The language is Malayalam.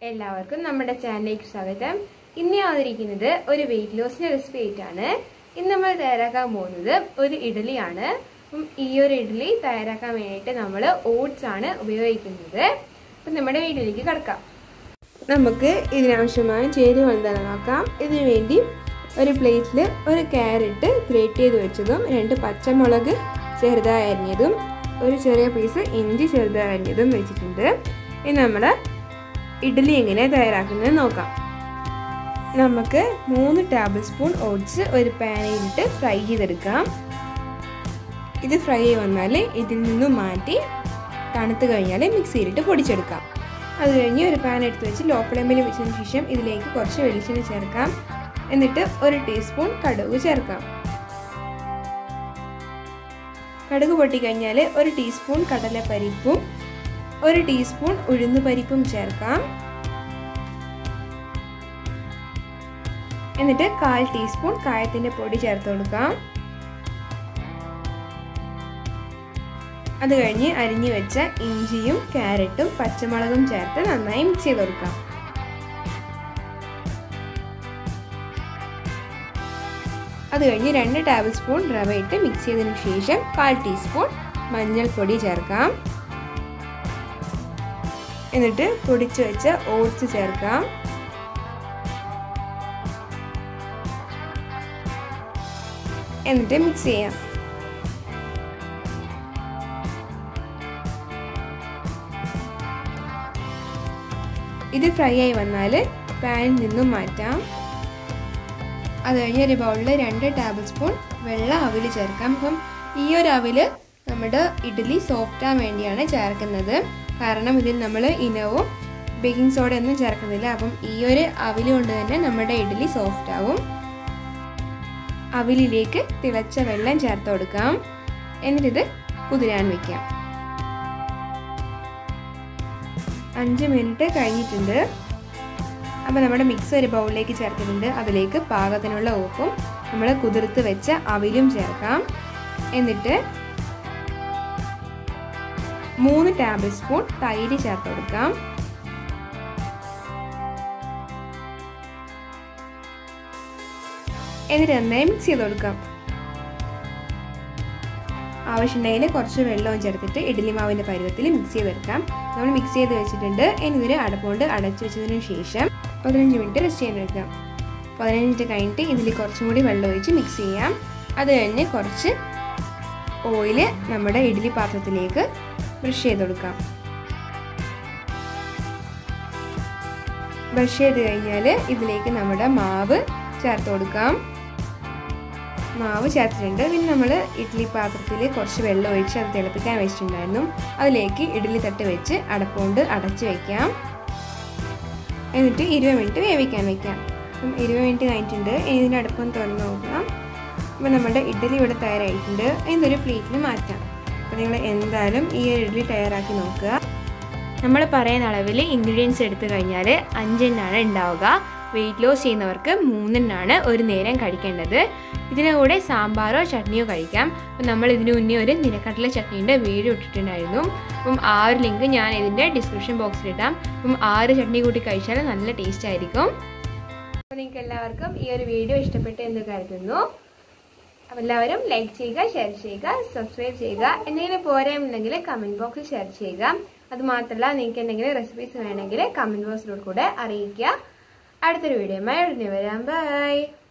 എല്ലാവർക്കും നമ്മുടെ ചാനലിലേക്ക് സ്വാഗതം ഇന്ന് ഞാൻ വന്നിരിക്കുന്നത് ഒരു വെയിറ്റ് ലോസിന്റെ റെസിപ്പി ആയിട്ടാണ് ഇന്ന് നമ്മൾ തയ്യാറാക്കാൻ പോകുന്നത് ഒരു ഇഡ്ഡലിയാണ് അപ്പം ഈ ഒരു ഇഡ്ഡലി തയ്യാറാക്കാൻ വേണ്ടിയിട്ട് നമ്മൾ ഓട്സ് ആണ് ഉപയോഗിക്കുന്നത് അപ്പം നമ്മുടെ വീട്ടിലേക്ക് കിടക്കാം നമുക്ക് ഇതിനാവശ്യമായ ചേരുവ എന്താണെന്ന് നോക്കാം ഇതിനു വേണ്ടി ഒരു പ്ലേറ്റിൽ ഒരു ക്യാരറ്റ് ഗ്രേറ്റ് ചെയ്ത് വെച്ചതും രണ്ട് പച്ചമുളക് ചെറുതായി അരിഞ്ഞതും ഒരു ചെറിയ പീസ് ഇഞ്ചി ചെറുതായി അരിഞ്ഞതും വെച്ചിട്ടുണ്ട് ഇനി നമ്മൾ ഇഡ്ഡലി എങ്ങനെ തയ്യാറാക്കുന്നത് നോക്കാം നമുക്ക് മൂന്ന് ടേബിൾ സ്പൂൺ ഓട്സ് ഒരു പാനിലിട്ട് ഫ്രൈ ചെയ്തെടുക്കാം ഇത് ഫ്രൈ ആയി വന്നാൽ ഇതിൽ നിന്നും മാറ്റി തണുത്ത് കഴിഞ്ഞാൽ മിക്സിയിലിട്ട് പൊടിച്ചെടുക്കാം അത് കഴിഞ്ഞ് ഒരു പാൻ എടുത്ത് വെച്ച് ലോ ഫ്ലെയിമിൽ വെച്ചതിന് ശേഷം ഇതിലേക്ക് കുറച്ച് വെളിച്ചെണ്ണ ചേർക്കാം എന്നിട്ട് ഒരു ടീസ്പൂൺ കടുക് ചേർക്കാം കടുക് പൊട്ടിക്കഴിഞ്ഞാൽ ഒരു ടീസ്പൂൺ കടലപ്പരിപ്പും ഒരു ടീസ്പൂൺ ഉഴുന്നുപരിപ്പും ചേർക്കാം എന്നിട്ട് കാൽ ടീസ്പൂൺ കായത്തിൻ്റെ പൊടി ചേർത്ത് കൊടുക്കാം അത് കഴിഞ്ഞ് അരിഞ്ഞു വെച്ച ഇഞ്ചിയും ക്യാരറ്റും പച്ചമുളകും ചേർത്ത് നന്നായി മിക്സ് ചെയ്ത് കൊടുക്കാം അത് കഴിഞ്ഞ് രണ്ട് ടേബിൾ സ്പൂൺ റവ ഇട്ട് മിക്സ് ചെയ്തതിന് ശേഷം കാൽ ടീസ്പൂൺ മഞ്ഞൾപ്പൊടി ചേർക്കാം എന്നിട്ട് പൊടിച്ചു വെച്ച ഓട്സ് ചേർക്കാം എന്നിട്ട് മിക്സ് ചെയ്യാം ഇത് ഫ്രൈ ആയി വന്നാൽ പാനിൽ നിന്നും മാറ്റാം അത് കഴിഞ്ഞ് ഒരു ബൗളിൽ രണ്ട് ടേബിൾ സ്പൂൺ വെള്ള അവിൽ ചേർക്കാം അപ്പം ഈ ഒരു അവിൽ നമ്മുടെ ഇഡ്ഡലി സോഫ്റ്റ് ആകാൻ വേണ്ടിയാണ് ചേർക്കുന്നത് കാരണം ഇതിൽ നമ്മൾ ഇനവും ബേക്കിംഗ് സോഡ ഒന്നും ചേർക്കുന്നില്ല അപ്പം ഈ ഒരു അവിൽ കൊണ്ട് തന്നെ നമ്മുടെ ഇഡ്ഡലി സോഫ്റ്റ് ആവും അവിലിലേക്ക് തിളച്ച വെള്ളം ചേർത്ത് കൊടുക്കാം എന്നിട്ടിത് കുതിരാൻ വെക്കാം അഞ്ച് മിനിറ്റ് കഴിഞ്ഞിട്ടുണ്ട് അപ്പോൾ നമ്മുടെ മിക്സ് ഒരു ബൗളിലേക്ക് ചേർത്തിട്ടുണ്ട് അതിലേക്ക് പാകത്തിനുള്ള ഉപ്പും നമ്മൾ കുതിർത്ത് വെച്ച അവിലും ചേർക്കാം എന്നിട്ട് മൂന്ന് ടേബിൾ സ്പൂൺ തൈര് ചേർത്ത് കൊടുക്കാം എന്നിട്ട് നന്നായി മിക്സ് ചെയ്ത് കൊടുക്കാം ആവശ്യമുണ്ടെങ്കിൽ കുറച്ച് വെള്ളവും ചേർത്തിട്ട് ഇഡ്ഡലി മാവിൻ്റെ പരുവത്തിൽ മിക്സ് ചെയ്തെടുക്കാം നമ്മൾ മിക്സ് ചെയ്ത് വെച്ചിട്ടുണ്ട് ഇനി ഇതിൽ അടപ്പുകൊണ്ട് അടച്ചു വെച്ചതിന് ശേഷം പതിനഞ്ച് മിനിറ്റ് റെസ്റ്റ് ചെയ്യാൻ വെക്കാം പതിനഞ്ച് മിനിറ്റ് കഴിഞ്ഞിട്ട് ഇതിൽ കുറച്ചും കൂടി വെള്ളം ഒഴിച്ച് മിക്സ് ചെയ്യാം അത് കഴിഞ്ഞ് കുറച്ച് ഓയിൽ നമ്മുടെ ഇഡ്ഡലി പാത്രത്തിലേക്ക് ബ്രഷ് ചെയ്ത് കൊടുക്കാം ബ്രഷ് ചെയ്ത് കഴിഞ്ഞാൽ ഇതിലേക്ക് നമ്മുടെ മാവ് ചേർത്ത് കൊടുക്കാം മാവ് ചേർത്തിട്ടുണ്ട് പിന്നെ നമ്മൾ ഇഡ്ഡലി പാത്രത്തിൽ കുറച്ച് വെള്ളം ഒഴിച്ച് അത് തിളപ്പിക്കാൻ വെച്ചിട്ടുണ്ടായിരുന്നു അതിലേക്ക് ഇഡ്ഡലി തട്ട് വെച്ച് അടപ്പുകൊണ്ട് അടച്ച് വയ്ക്കാം എന്നിട്ട് ഇരുപത് മിനിറ്റ് വേവിക്കാൻ വെക്കാം അപ്പം ഇരുപത് മിനിറ്റ് കഴിഞ്ഞിട്ടുണ്ട് ഇനി ഇതിൻ്റെ അടുപ്പം തുറന്ന് നോക്കാം അപ്പോൾ നമ്മുടെ ഇഡ്ഡലി ഇവിടെ തയ്യാറായിട്ടുണ്ട് ഇതൊരു പ്ലേറ്റിൽ മാറ്റാം അപ്പോൾ നിങ്ങൾ എന്തായാലും ഈ ഒരു ഇഡ്ഡലി തയ്യാറാക്കി നോക്കുക നമ്മൾ പറയുന്ന അളവിൽ ഇൻഗ്രീഡിയൻസ് എടുത്തു കഴിഞ്ഞാൽ അഞ്ചെണ്ണാണ് ഉണ്ടാവുക വെയിറ്റ് ലോസ് ചെയ്യുന്നവർക്ക് മൂന്നെണ്ണാണ് ഒരു നേരം കഴിക്കേണ്ടത് ഇതിന് കൂടെ സാമ്പാറോ ചട്നിയോ കഴിക്കാം അപ്പം നമ്മൾ ഇതിനു മുന്നേ ഒരു നിലക്കടല ചട്നീൻ്റെ വീഡിയോ ഇട്ടിട്ടുണ്ടായിരുന്നു അപ്പം ആ ഒരു ലിങ്ക് ഞാൻ ഇതിൻ്റെ ഡിസ്ക്രിപ്ഷൻ ബോക്സിൽ ഇടാം അപ്പം ആ ഒരു ചട്നി കൂട്ടി കഴിച്ചാൽ നല്ല ടേസ്റ്റ് ആയിരിക്കും അപ്പോൾ നിങ്ങൾക്ക് എല്ലാവർക്കും ഈ ഒരു വീഡിയോ ഇഷ്ടപ്പെട്ടു എന്ന് കരുതുന്നു അപ്പോൾ എല്ലാവരും ലൈക്ക് ചെയ്യുക ഷെയർ ചെയ്യുക സബ്സ്ക്രൈബ് ചെയ്യുക എന്തെങ്കിലും പോരായുണ്ടെങ്കിൽ കമൻറ്റ് ബോക്സിൽ ഷെയർ ചെയ്യുക അതുമാത്രമല്ല നിങ്ങൾക്ക് എന്തെങ്കിലും റെസിപ്പീസ് വേണമെങ്കിൽ കമൻറ്റ് ബോക്സിലൂടെ കൂടെ അറിയിക്കുക അടുത്തൊരു വീഡിയോയുമായി ഉടനെ വരാം ബൈ